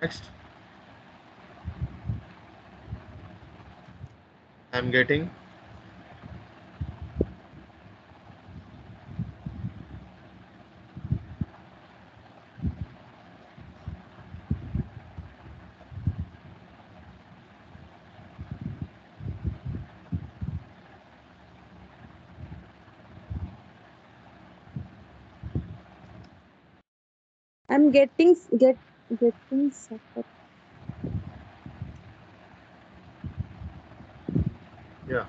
Next. I'm getting I'm getting get getting suffer. yeah.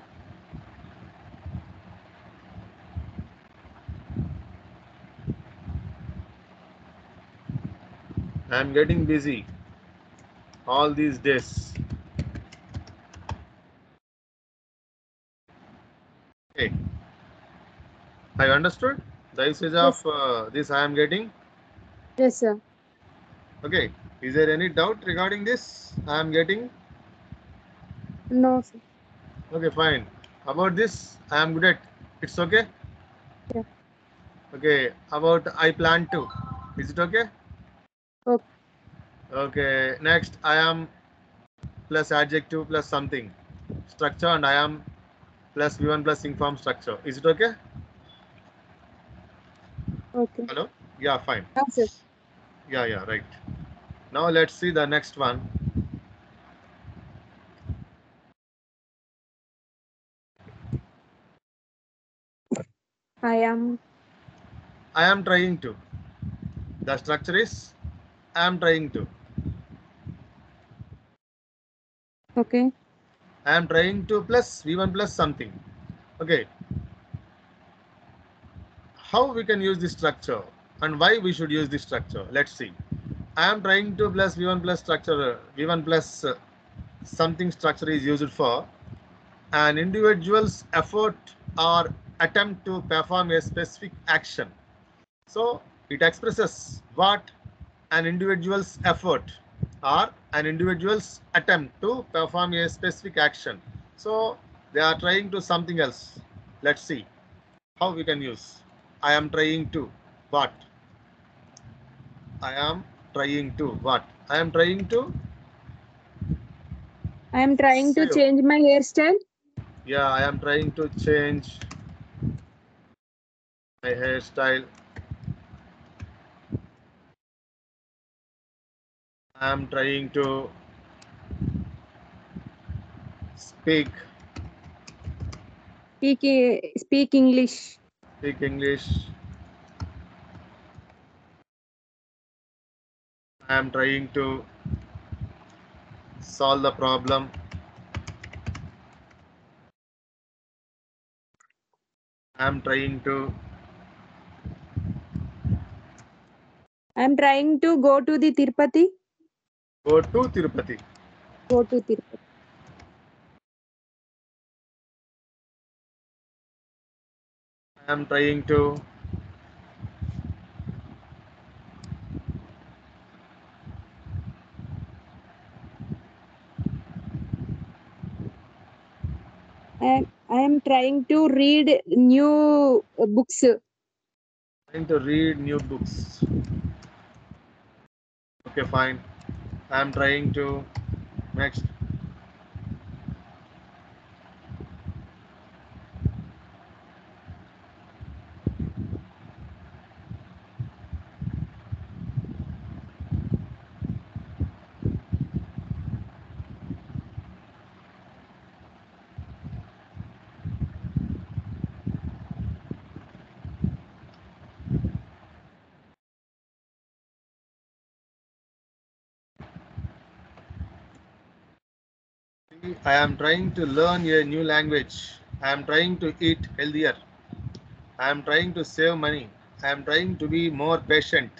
I'm getting busy all these days. Okay. I understood the usage of uh, this I am getting. Yes, sir. Okay. Is there any doubt regarding this? I am getting. No, sir. Okay, fine. About this, I am good at. It's okay? Yeah. Okay. About I plan to. Is it okay? Okay. Okay. Next, I am plus adjective plus something. Structure and I am plus V1 plus inform structure. Is it okay? Okay. Hello? Yeah, fine. Yeah, sir. Yeah, yeah, right. Now let's see the next one. I am I am trying to. The structure is I am trying to. okay. I am trying to plus V1 plus something. Okay. How we can use this structure and why we should use this structure? Let's see. I am trying to plus V1 plus structure, uh, V1 plus uh, something structure is used for an individual's effort or attempt to perform a specific action. So it expresses what an individual's effort or an individual's attempt to perform a specific action. So they are trying to something else. Let's see how we can use. I am trying to what? I am trying to what? I am trying to I am trying to Save. change my hairstyle. yeah i am trying to change my hairstyle i am trying to speak Speak e- speak English. speak english i am trying to solve the problem i am trying to I am trying to go to the Tirupati. go to tirupati Go to Tirupati. i am trying to I am, I am trying to read new uh, books. trying to read new books. Okay, fine. I'm trying to next. I am trying to learn a new language. I am trying to eat healthier. I am trying to save money. I am trying to be more patient.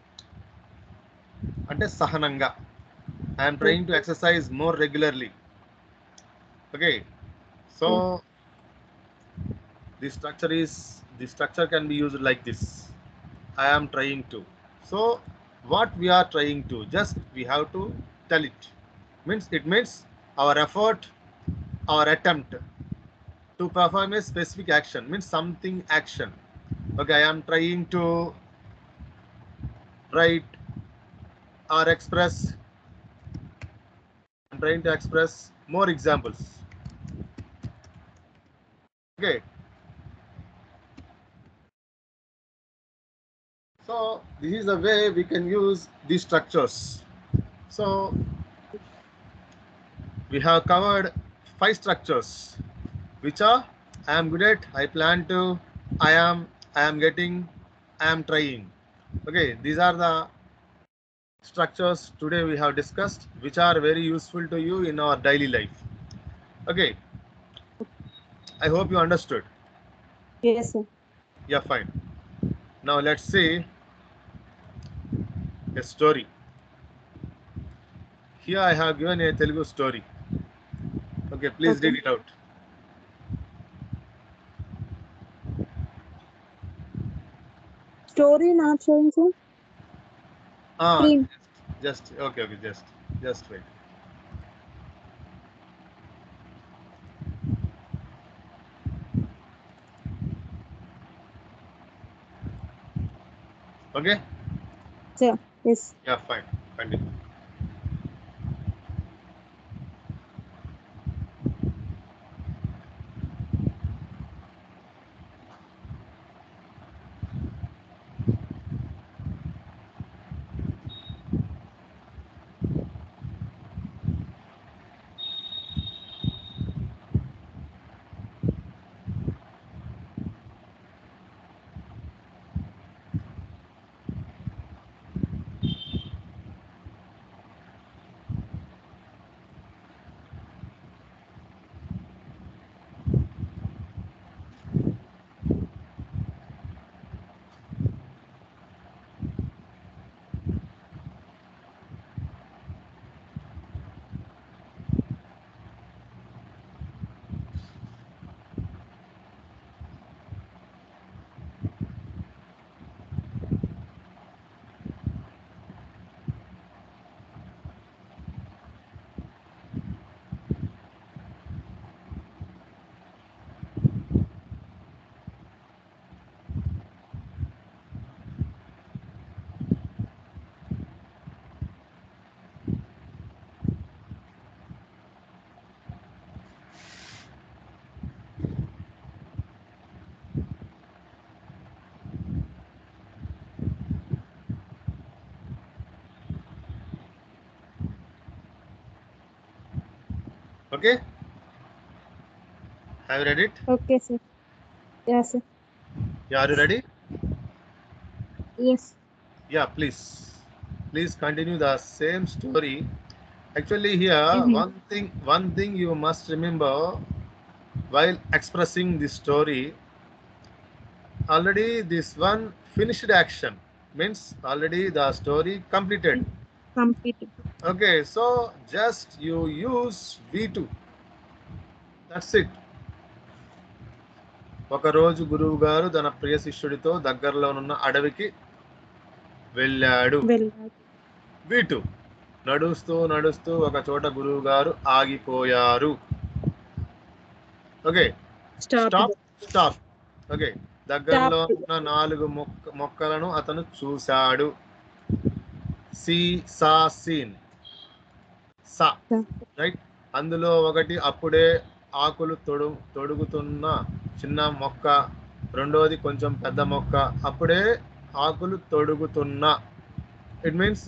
అంటే సహనంగా I am trying to exercise more regularly. Okay. So the structure is the structure can be used like this. I am trying to. So what we are trying to just we have to tell it. Means it means our effort, our attempt to perform a specific action means something action. Okay, I am trying to write or express trying to express more examples. Okay. So this is the way we can use these structures. So we have covered five structures, which are I am good at, I plan to, I am, I am getting, I am trying. Okay, these are the structures today we have discussed, which are very useful to you in our daily life. Okay, I hope you understood. Yes, sir. Yeah, fine. Now let's see a story. Here I have given a Telugu story. Okay, please Okay. read it out. Story not showing, sir. Ah, Screen. just okay, okay, just just wait. Okay, Sir. Yes. yeah, fine. Continue. Okay. Have you read it? Okay, sir. Yes, sir. Yeah, are you ready? Yes. Yeah, please. Please continue the same story. Actually, here Mhm. one thing one thing you must remember while expressing this story. Already this one finished action means already the story completed. Completed. Okay, so just you use V2. That's it. ఒకరోజు గురువు గారు తన ప్రియ శిష్యుడితో దగ్గరలోనున్న అడవికి వెళ్ళాడు Well. వీటు నడుస్తూ నడుస్తూ ఒక చోట గురువు గారు ఆగిపోయారు okay Stop. Stop stop okay దగ్గరలో Stop. ఉన్న నాలుగు మొక్క మొక్కలను అతను చూశాడు see saw seen saw Yeah. Right అందులో ఒకటి అప్పుడే ఆకులు తొడు తొడుగుతున్న చిన్న మొక్క రెండోది కొంచెం పెద్ద మొక్క అప్పుడే ఆకులు తొడుగుతున్న it means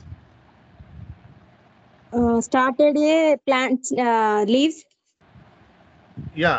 Uh, started a plant uh, leaves. Yeah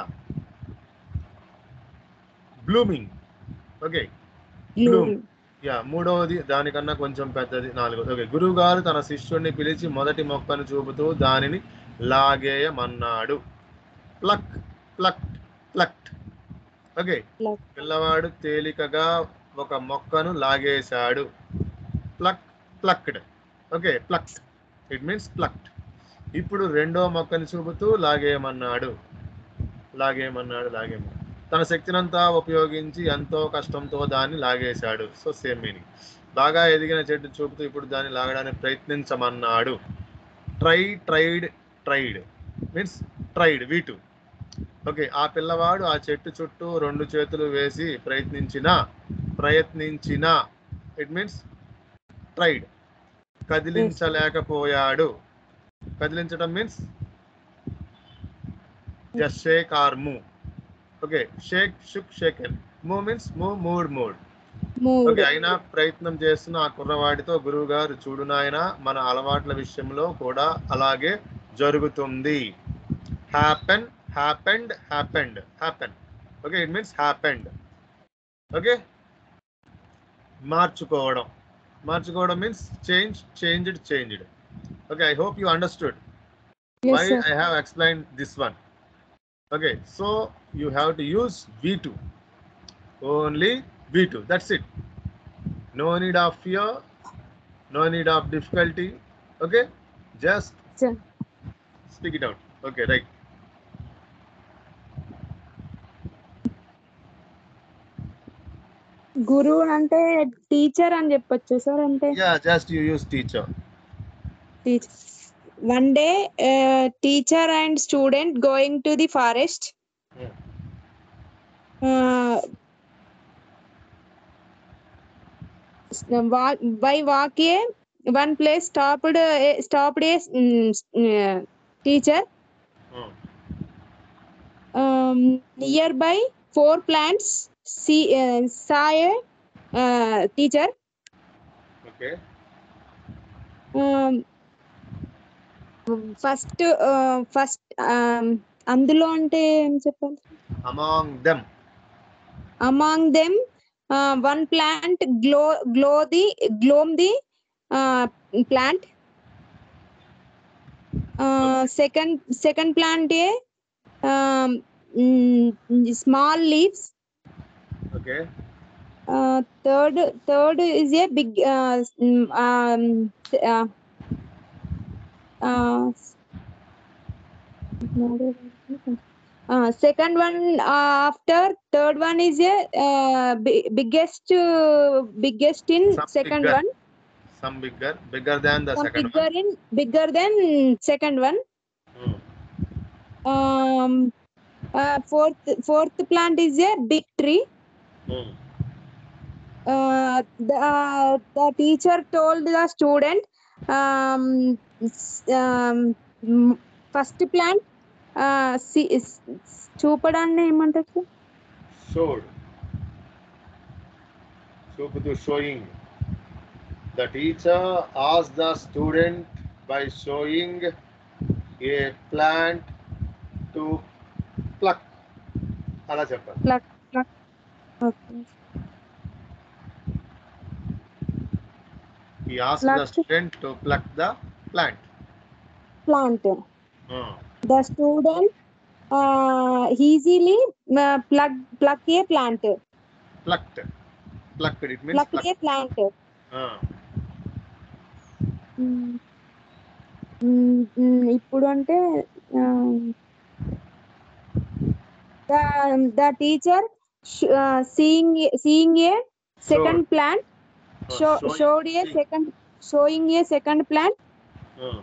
blooming okay Blooming. Yeah మూడవది దానికన్నా కొంచెం పెద్దది నాలుగోది ఓకే గురువు గారు తన శిష్యుడిని పిలిచి మొదటి మొక్కను చూపుతూ దానిని లాగేయమన్నాడు pluck pluck plucked okay Pluck. పిల్లవాడు తేలికగా ఒక మొక్కను లాగేశాడు pluck plucked okay plucked it means plucked ఇప్పుడు రెండో మొక్కని చూపుతూ లాగేయమన్నాడు లాగేయమన్నాడు లాగేయమన్నాడు తన శక్తినంతా ఉపయోగించి ఎంతో కష్టంతో దాన్ని లాగేశాడు సో సేమ్ మీనింగ్ బాగా ఎదిగిన చెట్టు చూపుతూ ఇప్పుడు దాన్ని లాగడానికి ప్రయత్నించమన్నాడు try tried tried means tried వీటు ఓకే ఆ పిల్లవాడు ఆ చెట్టు చుట్టూ రెండు చేతులు వేసి ప్రయత్నించిన ప్రయత్నించిన ఇట్ మీన్స్ ట్రైడ్ కదిలించలేకపోయాడు కదిలించడం means just shake or move okay shake shook shaken move means move moved moved moved okay అయినా ప్రయత్నం చేస్తున్న ఆ కుర్రవాడితో గురువు గారు చూడు నాయన మన అలవాట్ల విషయంలో కూడా అలాగే జరుగుతుంది happen happened happened happen okay it means happened okay మార్చుకోవడం మార్చుకోవడం means change changed changed okay I hope you understood yes why sir I have explained this one. Okay, so you have to use V2. Only V2. That's it. No need of fear, no need of difficulty. Okay, just sir speak it out. Okay, right. గురువు అంటే teacher అని చెప్పొచ్చు sir అంటే Yeah, just you use teacher. Teacher one day teacher and student going to the forest Yeah. By walk a one place stopped stopped a teacher Hmm. Near by four plants see saw a teacher Okay. First first అందులో అంటే ఏం చెప్పాలి Among them. among them uh, one plant glow glow the gloom the uh, plant uh, second second plant a um, mm, small leaves Okay. uh, third third is a big uh, mm, um, uh, uh, uh, second one uh, after third one is a uh, bi- biggest uh, biggest in Some second bigger one Some bigger, bigger than the some second bigger one. in bigger than second one Hmm. um uh, fourth fourth plant is a big tree Hmm. uh, the, the teacher told the student um, s- um, m- first plant uh, see, is- చూపడాన్ని ఏమంటారు sir showed. Subhudu showing. The teacher asked the student by showing a plant to pluck. అలా చెప్పాలి pluck pluck okay He asked the Pluck. student to pluck the plant. Plant Uh, the student easily plug pluck a plant plucked. Plucked. It means pluck plucked. A plant Uh, ఇప్పుడు అంటే the teacher seeing seeing a second plant uh, show, showing- showed a see. second showing a second plant Uh,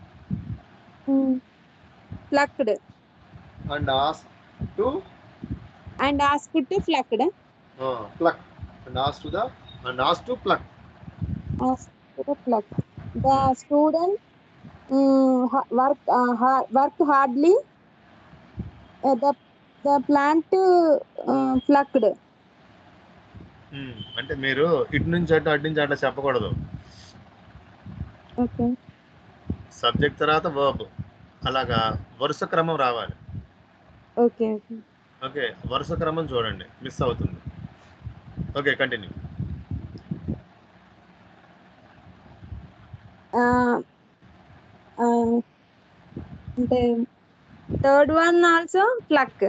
plucked and asked to and asked to plucked uh, pluck. And asked to the and asked to pluck. asked to pluck the student um, ha- work uh, ha- worked hardly uh, the the plant uh, plucked Hmm. అంటే మీరు ఇటు నుంచి అటు అటు నుంచి అట్లా చెప్పకూడదు okay subject తర్వాత వర్బ్ అలాగా వరుస క్రమం రావాలి okay okay ఓకే వరుస క్రమం చూడండి మిస్ అవుతుంది ఓకే కంటిన్యూ uh, uh, అంటే third one also pluck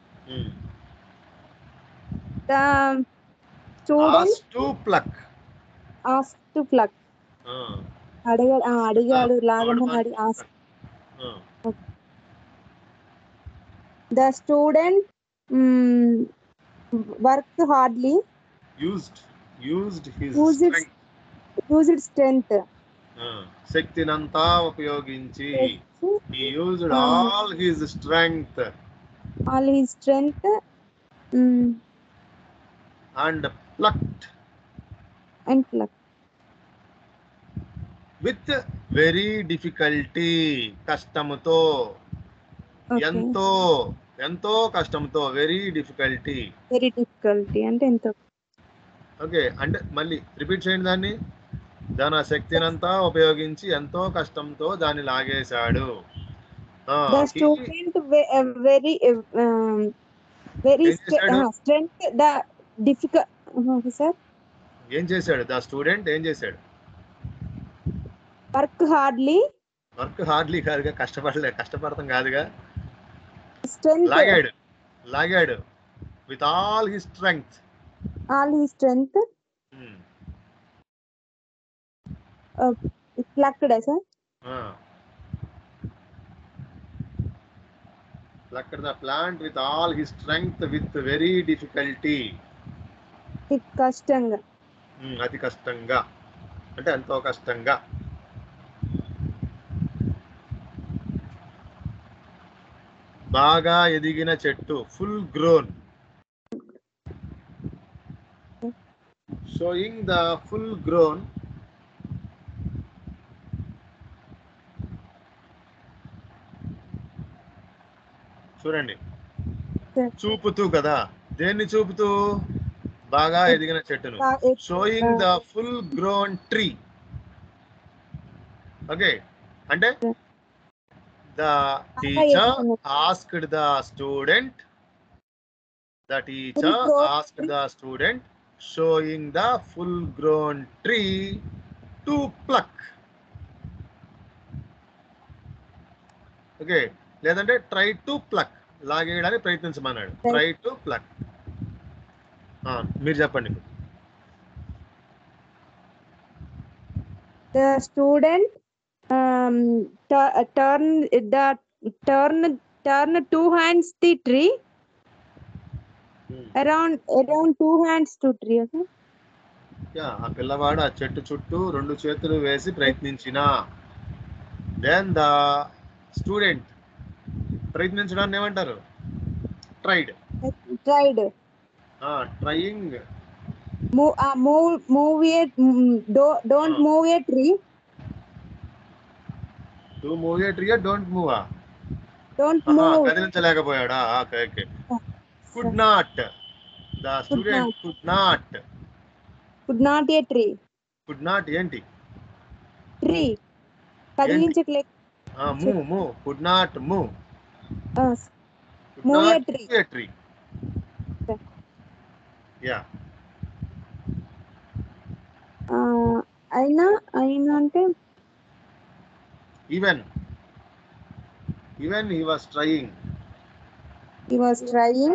the student to pluck as to pluck అడిగా ఆ, అడిగాడు లాగమని అడిగి as the student work hardly used used his Used it. Used strength శక్తినంతా ఉపయోగించి he used Ah. all his strength all he strength and plucked and pluck with very difficulty కష్టముతో okay ఎంతో ఎంతో కష్టంతో వెరీ డిఫికల్టీ వెరీ డిఫికల్టీ అంటే ఎంత okay అంటే మళ్ళీ రిపీట్ చేయండి దాన్ని తన శక్తినంతా ఉపయోగించి ఎంతో కష్టంతో దాన్ని లాగేశాడు ఆ, the he- student very very ఏం చేశాడు? స్ట్రెంత్ ద డిఫికల్ట్ సార్ ఏం చేశాడు ద స్టూడెంట్ ఏం చేశాడు వర్క్ హార్డ్లీ వర్క్ హార్డ్లీ కాదుగా కష్టపడలే కష్టపడతాం కాదుగా స్ట్రెంత్ లాగాడు లాగాడు with all he strength all he strength plucked sir plucked the plant with all his strength with very difficulty కష్టంగా ఉమ్, అతి కష్టంగా అంటే ఎంతో కష్టంగా బాగా ఎదిగిన చెట్టు full grown showing the full grown చూడండి Sir. చూపుతూ కదా దేన్ని చూపుతూ బాగా ఎదిగిన చెట్టును showing the full grown tree okay అంటే the teacher asked the student the teacher grown asked the student showing the full grown tree to pluck okay లేదంటే ట్రై టు ప్లక్ లాగేయడానికి ప్రయత్నించమన్నాడు Right. ట్రై టు ప్లక్ మీరు చెప్పండి the student um, tu- uh, turn the turn turn two hands the tree around around two hands to tree okay? Yeah ఆ పిల్లవాడు ఆ చెట్టు చుట్టూ రెండు చేతులు వేసి ప్రయత్నించిన దెన్ ద స్టూడెంట్ ప్రయత్నించడాన్ని ఏమంటారు tried tried trying move uh, move move a mm, do, don't Ah. move a tree to move a tree don't move don't move కదిలించలేకపోయాడా okay okay Ah, could not the student could not could not a tree could not ఏంటి tree కదిలించట్లే move move could not move uh, Move a tree. A tree Okay. Yeah uh, అయినా అయినా అంటే even even he was trying he was trying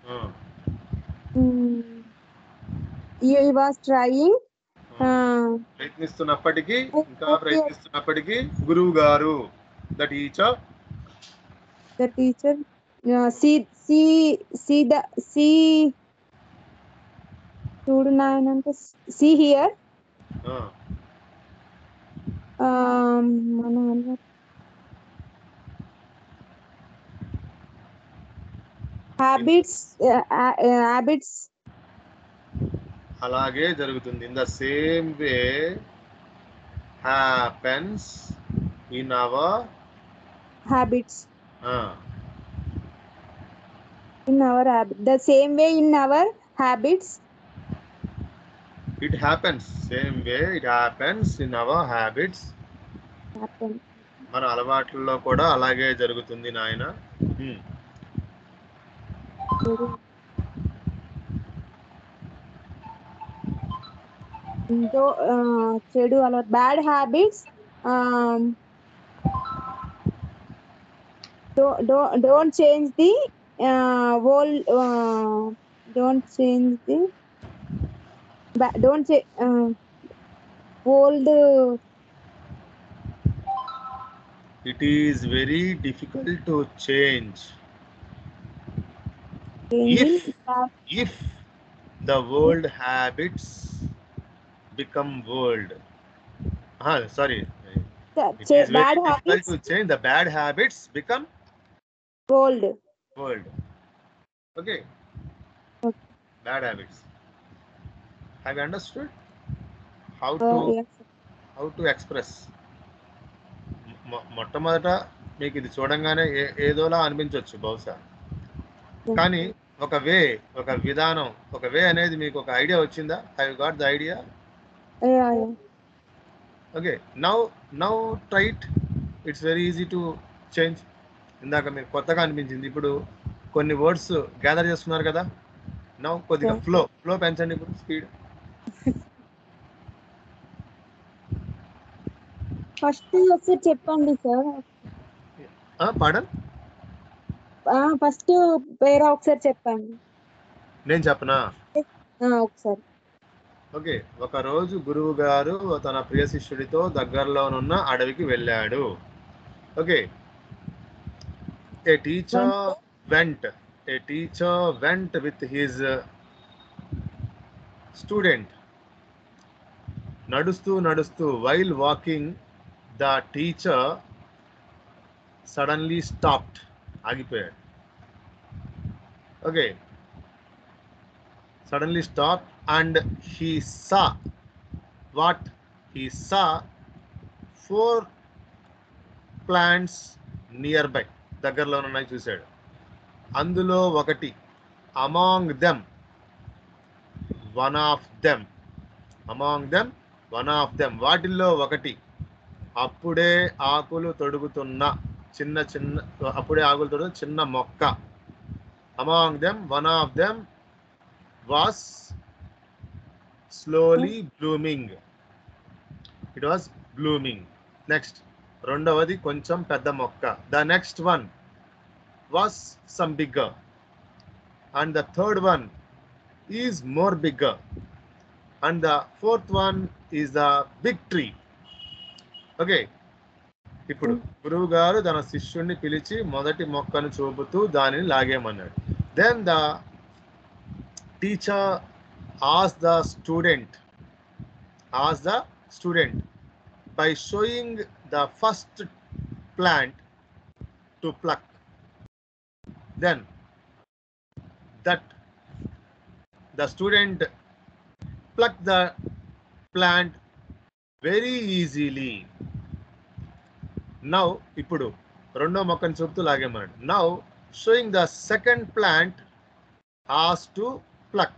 mm, he, he was trying uh, ప్రయత్నిస్తున్నప్పటికీ ఇంకా Okay. ప్రయత్నిస్తున్నప్పటికీ గురువు గారు the teacher the teacher uh, see see see the see చూడు నాయన అంటే see here um, మనం అన్న- habits uh, uh, uh, habits అలాగే జరుగుతుంది in the same way happens in our habits in our habit the same way in our habits it happens same way it happens in our habits happen మన అలవాట్లలో కూడా అలాగే జరుగుతుంది నాయన దో చెడు అలా bad habits don't change the old don't change the don't old it is very difficult to change If- if the world habits become world ah sorry it is very bad difficult habits to change the bad habits become old world okay Okay. bad habits have you understood how to how to express మొ- మొట్టమొదట మీకు ఇది చూడంగానే ఏ ఏదోలా అనిపించవచ్చు బహుశా కానీ ఒక వే ఒక విధానం ఒక వే అనేది మీకు ఒక ఐడియా వచ్చిందా I got the idea Yeah, yeah. Okay now now ట్రైట్ it's very easy to change ఇందాక మీకు కొత్తగా అనిపించింది ఇప్పుడు కొన్ని వర్డ్స్ గ్యాదర్ చేస్తున్నారు కదా నౌ కొద్దిగా Yeah. ఫ్లో ఫ్లో పెంచండి ఇప్పుడు స్పీడ్ ఫస్ట్ ఒకసారి చెప్పండి సార్ పాడన్ ఫస్ట్ వేరే ఒకసారి చెప్పండి నేను చెప్పనా ఆ, ఒకసారి ఓకే ఒక రోజు గురువు గారు తన ప్రియ శిష్యుడితో దగ్గరలోనున్న అడవికి వెళ్ళాడు okay a teacher went a teacher went with his student నడుస్తూ నడుస్తూ while walking the teacher suddenly stopped ఆగిపోయాడు okay suddenly stopped and he saw what he saw four plants nearby దగ్గరలో ఉన్నాయి చూశాడు అందులో ఒకటి among them one of them among them one of them వాటిల్లో ఒకటి అప్పుడే ఆకులు తొడుగుతున్న చిన్న చిన్న అప్పుడే ఆకులు తొడుగు చిన్న మొక్క among them one of them was slowly blooming it was blooming next రెండవది కొంచెం పెద్ద మొక్క the next one was some bigger and the third one is more bigger and the fourth one is the big tree okay ఇప్పుడు గురువు గారు తన శిష్యుణ్ణి పిలిచి మొదటి మొక్కను చూపుతూ దానిని లాగేమన్నాడు then the teacher asked the student asked the student by showing the first plant to pluck then that the student plucked the plant very easily now ఇప్పుడు రెండో మొక్కను చూపుతూ లాగేమన్నాడు now showing the second plant asked to pluck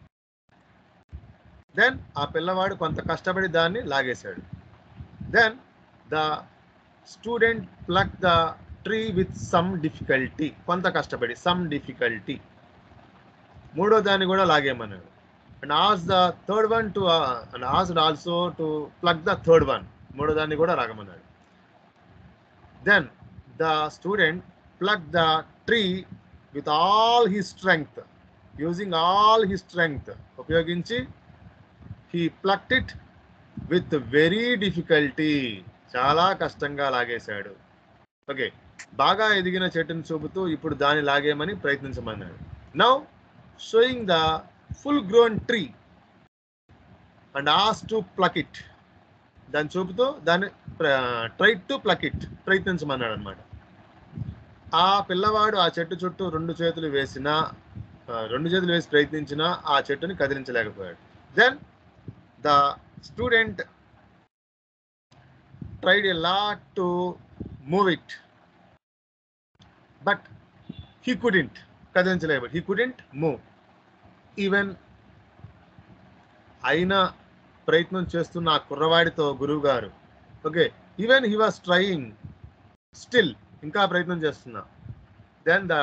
then ఆ పిల్లవాడు కొంత కష్టపడి దాన్ని లాగేశాడు then the student pluck the tree with some difficulty కొంత కష్టపడి సమ్ డిఫికల్టీ మూడో దాన్ని కూడా లాగేమన్నాడు and ask the third one to and asked also to pluck the third one మూడో దాన్ని కూడా లాగమన్నాడు then the student pluck the tree with all he strength using all he strength ఉపయోగించి he plucked it with very difficulty చాలా కష్టంగా లాగేశాడు okay బాగా ఎదిగిన చెట్టును చూపుతూ ఇప్పుడు దాన్ని లాగేయమని ప్రయత్నించమన్నాడు now showing the full grown tree and ask to pluck it దాన్ని చూపుతూ దాన్ని ట్రై టు ప్లక్ ఇట్ ప్రయత్నించమన్నాడు అనమాట ఆ పిల్లవాడు ఆ చెట్టు చుట్టూ రెండు చేతులు వేసినా ఆ, రెండు చేతులు వేసి ప్రయత్నించినా ఆ చెట్టుని కదిలించలేకపోయాడు then the student tried a lot to move it but he couldn't కదిలించలేకపోయాడు హీ కుడింట్ మూవ్ ఈవెన్ అయినా ప్రయత్నం చేస్తున్న ఆ కుర్రవాడితో గురువు గారు okay even he was trying still ఇంకా ప్రయత్నం చేస్తున్నా దెన్ ద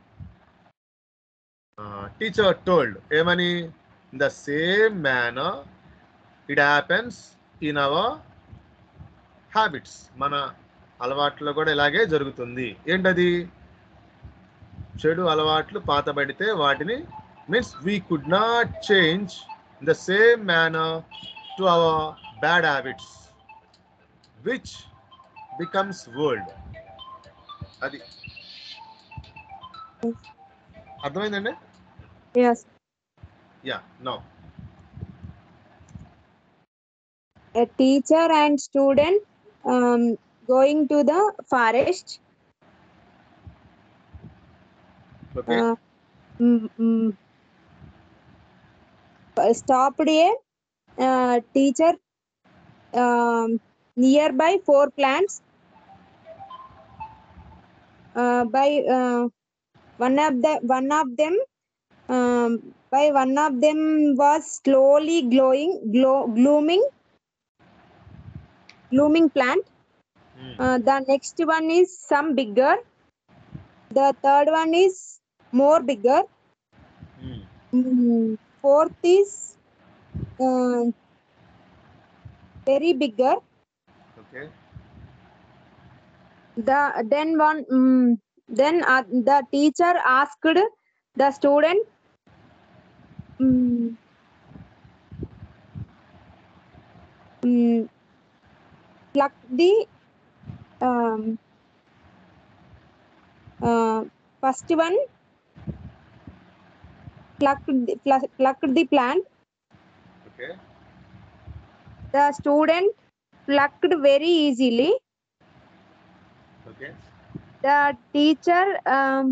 టీచర్ టోల్డ్ ఏమని the same manner it happens in our habits మన అలవాట్లో కూడా ఇలాగే జరుగుతుంది ఏంటది చెడు అలవాట్లు పాతబడితే వాటిని means we could not change the same manner to our bad habits which becomes world అది అర్థమైందండి Yes. Yeah no A teacher and student um, going to the forest. Okay Uh, mm, mm, stopped a uh, teacher um, nearby four plants uh, by uh, one of the one of them um, by one of them was slowly glowing glow, glooming glooming plant Hmm. uh, the next one is some bigger the third one is more bigger Hmm. Mm, fourth is uh, very bigger Okay. the then one mm, then uh, the teacher asked the student mm, mm, pluck the um, uh, first one plucked the, pl- plucked the plant Okay. the student plucked very easily Okay. the teacher um,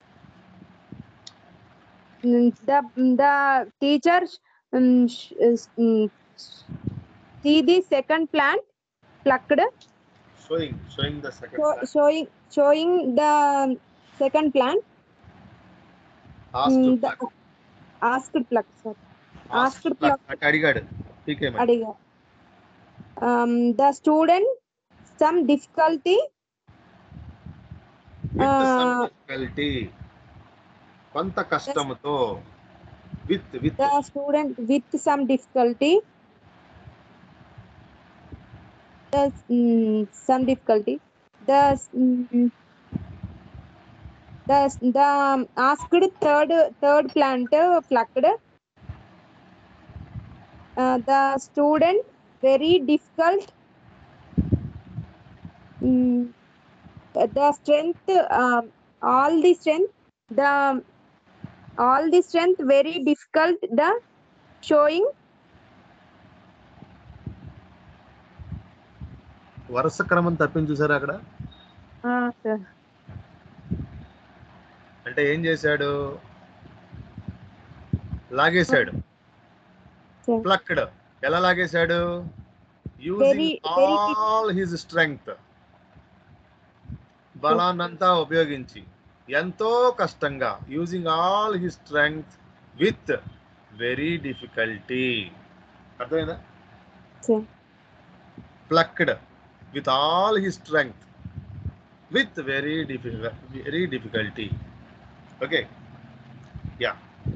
mm, the the teacher um, sh- is, mm, see the second plant plucked Showing showing the second show, plant. showing showing the second plant Asked to mm, the pluck. asked pluck sir Asked asked to pluck. pluck అంటే అడిగాడు పీకేమని అడిగా um, the student some difficulty with some uh, difficulty కొంత కష్టముతో విత్ విత్ the student with some difficulty the mm, some difficulty the mm, the the asked third third plant uh, plucked uh, the student very difficult mm, the strength um, all the strength the all the strength very difficult the showing వరుస క్రమం తప్పించి చూసారా అక్కడ uh, sir. అంటే ఏం చేశాడు లాగేశాడు Sir. Plucked ఎలా లాగేశాడు Very- using very all his strength బలాన్నంతా ఉపయోగించి ఎంతో కష్టంగా using all his strength with very difficulty అర్థమైందా Sir. Plucked with all his strength with very difficult very difficulty okay yeah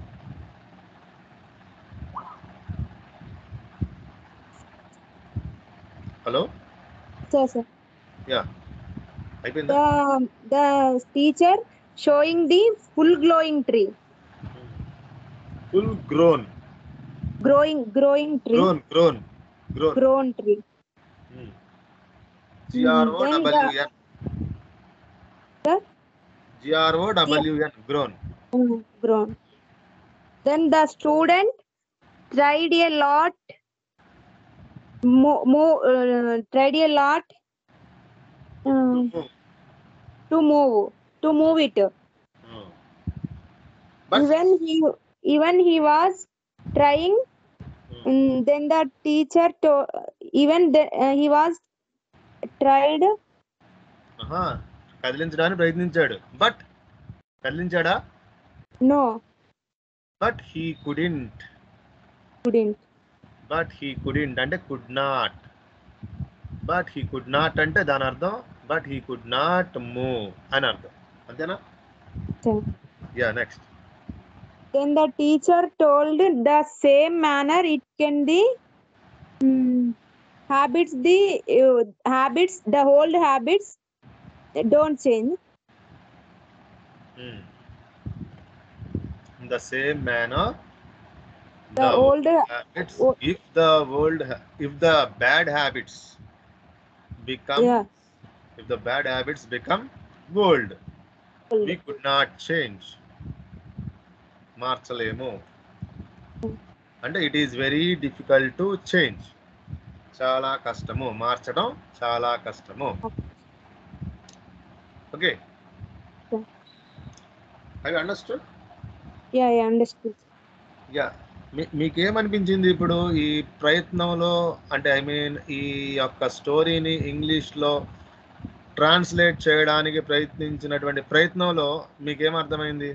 hello Sir, sir. Yeah అయిపోయిందా The the teacher showing the full glowing tree, full grown growing growing tree, grown grown grown grown tree. G R O then the- W N Sir? G R O W N grown Mm, grown. Then the student tried a lot, mo- mo- uh, tried a lot um, to move to move it. But even he even he was trying. mm, then the teacher to even the, uh, he was tried. కదిలించడానికి ప్రయత్నించాడు but కదిలించాడా No, but he couldn't couldn't. But he couldn't అంటే could not but he could not అంటే దాని అర్థం but he could not move అని అర్థం అంతేనా So, yeah next then the teacher told the same manner it can be mm, habits the uh, habits the old habits don't change in the same manner the old habits o- if the world ha- if the bad habits become yeah if the bad habits become old old. we could not change మార్చలేము అంటే it is very difficult to change చాలా కష్టము మార్చడం చాలా కష్టము okay Yeah. I understood yeah i understood yeah మీకేమనిపించింది ఇప్పుడు ఈ ప్రయత్నంలో అంటే ఐ మీన్ ఈ యొక్క స్టోరీని ఇంగ్లీష్లో ట్రాన్స్లేట్ చేయడానికి ప్రయత్నించినటువంటి ప్రయత్నంలో మీకేం అర్థమైంది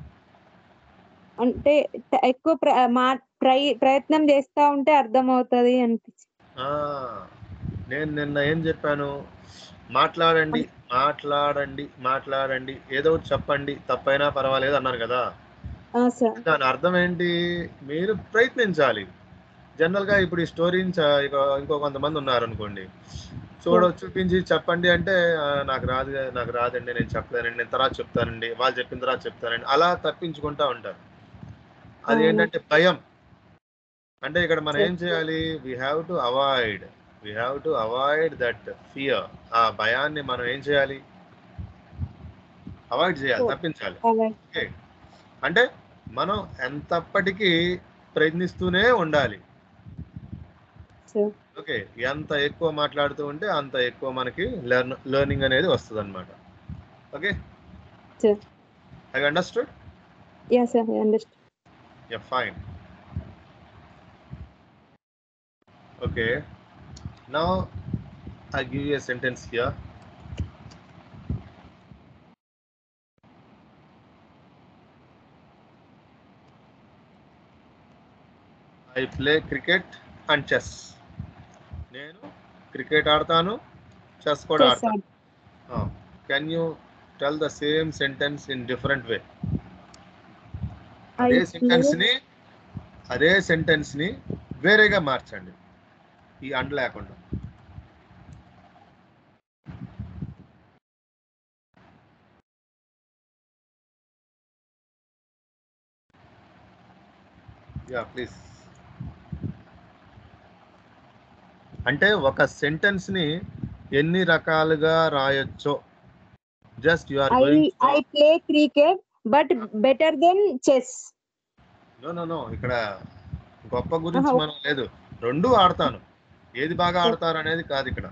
అంటే ట- ఎక్కువ ప్ర- మా ప్రయ ప్రయత్నం చేస్తా ఉంటే అర్థమవుతుంది అనిపించింది ఆ, నేను నిన్న ఏం చెప్పాను మాట్లాడండి మాట్లాడండి మాట్లాడండి ఏదో ఒకటి చెప్పండి తప్పైనా పర్వాలేదు అన్నాను కదా ఆ, సార్ దాని అర్థం ఏంటి మీరు ప్రయత్నించాలి జనరల్ గా ఇప్పుడు ఈ స్టోరీని చ- ఇక ఇంకో కొంతమంది ఉన్నారు అనుకోండి చూడ చూపించి చెప్పండి అంటే "ఆ, నాకు రాదు నాకు రాదండి నేను చెప్పలేనండి నేను తర్వాత చెప్తానండి వాళ్ళు చెప్పిన తర్వాత చెప్తానండి అలా తప్పించుకుంటా ఉంటారు అది అవును. ఏంటంటే భయం అంటే ఇక్కడ మనం ఏం Yes. చేయాలి we have to avoid we have to avoid that fear ఆ భయాన్ని మనం ఏం చేయాలి అవాయిడ్ చేయాలి Sure. తప్పించాలి అలాగే ఓకే అంటే మనం ఎంతప్పటికీ ప్రయత్నిస్తూనే ఉండాలి సార్ ఓకే ఎంత ఎక్కువ మాట్లాడుతూ ఉంటే అంత ఎక్కువ మనకి లెర్న్ లెర్నింగ్ అనేది వస్తుంది అనమాట okay Sure. I understood yeah sir understand yeah fine okay now I give you sentence here I play cricket and chess నేను క్రికెట్ ఆడతాను చెస్ కూడా ఆడతాను can you tell the same sentence in different way అదే sentence ని అదే sentence ని వేరేగా మార్చండి ఈ అండ్ లేకుండా యా ప్లీజ్ అంటే ఒక సెంటెన్స్ ని ఎన్ని రకాలుగా రాయొచ్చో just you are I going I play cricket but better than chess no no no ఇక్కడ గొప్ప గురించి ఆహా. మనం లేదు రెండు ఆడతాను ఏది బాగా ఆడతారు అనేది కాదు ఇక్కడ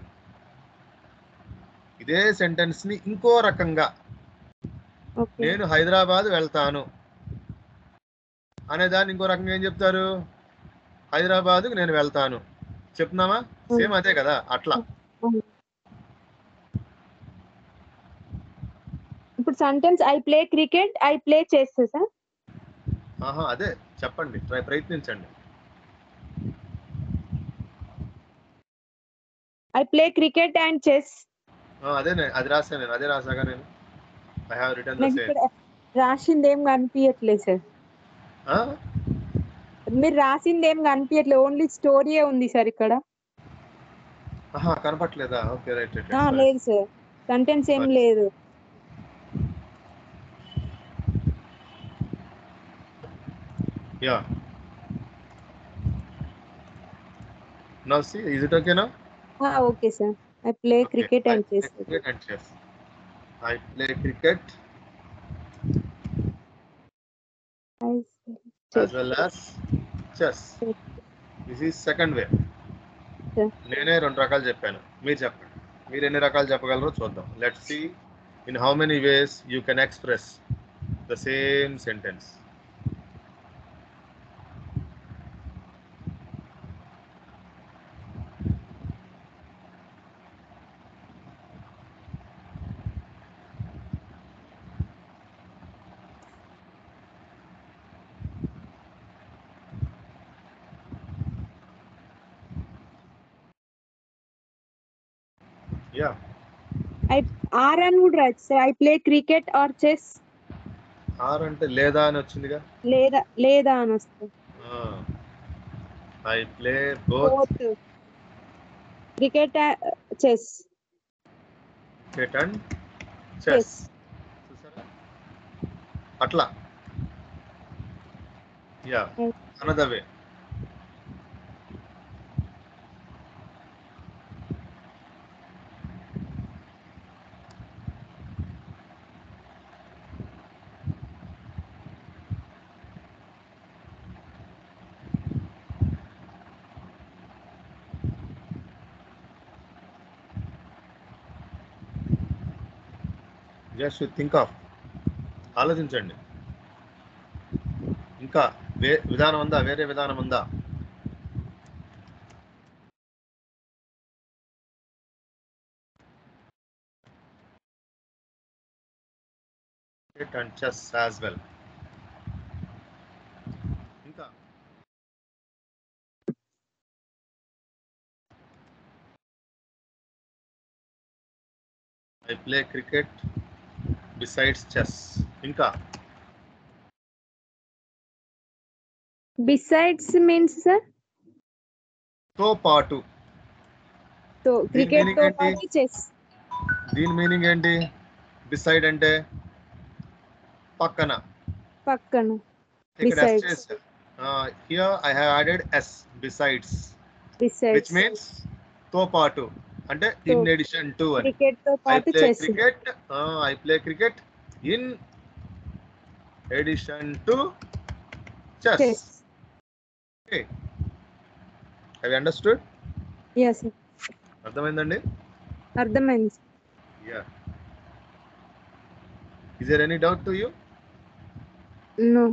ఇదే సెంటెన్స్ ని ఇంకో రకంగా ఓకే నేను హైదరాబాద్ వెళ్తాను అనే దాన్ని ఇంకో రకంగా ఏం చెప్తారు హైదరాబాద్ నేను వెళ్తాను చెప్తున్నామా సేమ్ అదే కదా అట్లా ఇప్పుడు sentence I play cricket I play chess sir ఆహా అదే చెప్పండి ట్రై ప్రయత్నించండి I play cricket and chess ఆ, అదే నే- అది రాసా నేను అదే రాసాగా నేను ఐ హావ్ రిటర్న్ ద నాకు సేమ్ ఇక్కడ రాసింది ఏం కనిపించట్లేదు సార్ మీరు రాసింది ఏం కనిపించట్లేదు ఓన్లీ స్టోరీయే ఉంది సార్ ఇక్కడ ఆహా కనపట్లేదా ఓకే రైట్ రైట్ ఆ, లేదు సార్ సెంటెన్స్ ఏం లేదు Yeah. Now see, is it okay now? Okay sir I play Okay, cricket I and play chess cricket and chess. I play cricket as well as chess. Chess. This is second way. Yeah. నేనే రెండు రకాలు చెప్పాను మీరు చెప్పండి మీరు ఎన్ని రకాలు చెప్పగలరో చూద్దాం let see in how many ways you can express the same sentence yeah or అని కూడా రాదు సార్ I play cricket or chess or అంటే లేదా అని వచ్చిందిగా లేదా లేదా అని వస్తుంది I play both both cricket chess cricket and chess చూసారా అట్లా yeah Yes. Another way just think of ఆలోచించండి ఇంకా వే విధానం ఉందా వేరే విధానం ఉందా cricket and chess as well. ఇంకా I play cricket besides chess ఇంకా బిసైడ్స్ మీన్స్ సార్ తో పాటు సో క్రికెట్ meaning తో ఏంటి? పాటు చెస్ దీని మీనింగ్ ఏంటి బిసైడ్ అంటే పక్కన పక్కన ఇక్కడ ఎస్ Besides. చేశారు here I have added yes besides which besides means తో పాటు అంటే So, ఇన్ ఎడిషన్ టు అని క్రికెట్ తో ఐ పాటు play chess cricket I play cricket in addition to chess chess అవి అండర్స్టూడ్ ఎస్ అర్థమైందండి అర్థమైంది yeah is there any doubt to you no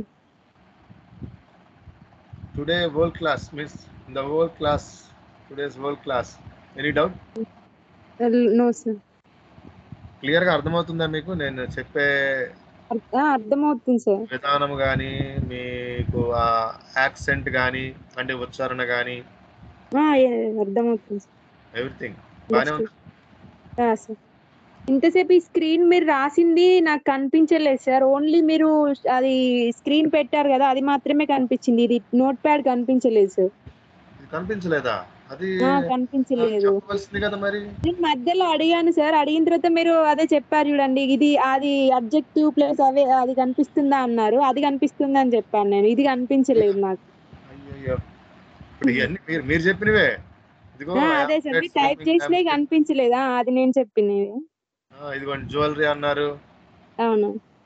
today world class means in the world class today's world class any doubt no sir clear గా అర్థమవుతుందా మీకు నేను చెప్పే అర్థమవుతుంది sir విధానం కానీ మీకు ఆ యాక్సెంట్ కానీ అంటే ఉచ్చారణ కానీ అర్థమవుతుంది ఎవ్రీథింగ్ బాగానే ఉంది సార్ సార్ ఇంతసేపు ఈ స్క్రీన్ మీరు రాసింది నాకు కనిపించలేదు సార్ ఓన్లీ మీరు అది స్క్రీన్ పెట్టారు కదా అది మాత్రమే కనిపించింది ఇది నోట్ ప్యాడ్ కనిపించలేదు సార్ ఇది కనిపించలేదా అది ఆ, కనిపించలేదు చెప్పవలసింది కదా మరి నేను మధ్యలో అడిగాను సార్ అడిగిన తర్వాత మీరు అదే చెప్పారు చూడండి ఇది అది అబ్జెక్టివ్ ప్లస్ అవే అది కనిపిస్తుందా అన్నారు అది కనిపిస్తుంది అని చెప్పాను నేను ఇది కనిపించలేదు నాకు అయ్యయ్యో ఇప్పుడు ఇవన్నీ మీరు మీరు చెప్పినవే ఇదిగో ఆ, అదే సార్ మీరు టైప్ చేసినవి కనిపించలేదా అది నేను చెప్పినవి ఆ, ఇదిగోండి జ్యువెలరీ అన్నారు అవును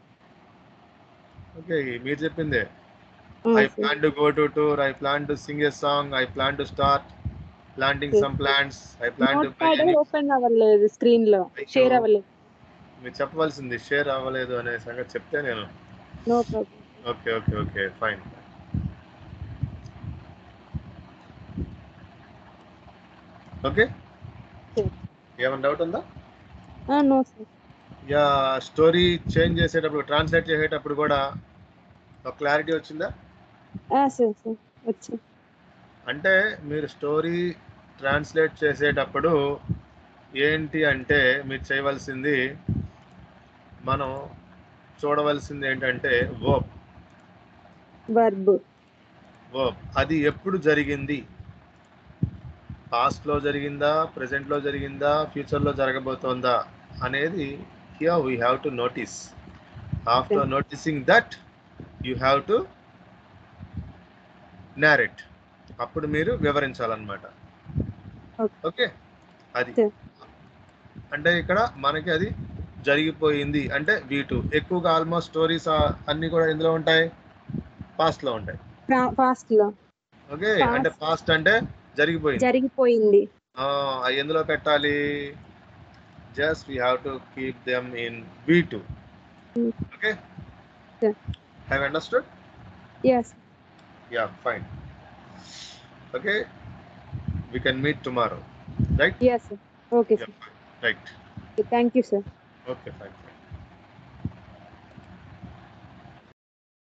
ఓకే మీరు చెప్పిందే ఆ, I sir. Plan to go to tour I plan to sing a song I plan to start planting Yes. Some plants I plan to notepad open అవ్వలేదు స్క్రీన్ లో అయ్యో. షేర్ అవ్వలేదు మీరు చెప్పవలసింది షేర్ అవ్వలేదు అనే సంగతి చెప్తే నేను no problem okay okay okay fine okay Sure. ఏమైనా డౌట్ ఉందా no sir yeah story change చేసేటప్పుడు ట్రాన్స్లేట్ చేసేటప్పుడు కూడా ఒక క్లారిటీ వచ్చిందా సార్ సార్ వచ్చి అంటే మీరు స్టోరీ ట్రాన్స్లేట్ చేసేటప్పుడు ఏంటి అంటే మీరు చేయవలసింది మనం చూడవలసింది ఏంటంటే వర్బ్ వర్బ్ వర్బ్ అది ఎప్పుడు జరిగింది పాస్ట్లో జరిగిందా present-లో జరిగిందా ఫ్యూచర్లో జరగబోతోందా అనేది here we have to notice after noticing that you have to narrate అప్పుడు మీరు వివరించాలన్నమాట Okay. ఓకే అది Sure. అంటే ఇక్కడ మనకి అది జరిగిపోయింది అంటే వీటు ఎక్కువగా ఆల్మోస్ట్ స్టోరీస్ అన్ని కూడా ఇందులో ఉంటాయి పాస్ట్ లో ఉంటాయి ఫాస్ట్ లో ఓకే Past. అంటే పాస్ట్ అంటే జరిగిపోయింది జరిగిపోయింది ఆ, అవి ఎందులో పెట్టాలి just we have to keep them in B two Hmm. Okay Sure. Have understood yes yeah fine okay we can meet tomorrow right yes okay sir right thank you sir okay fine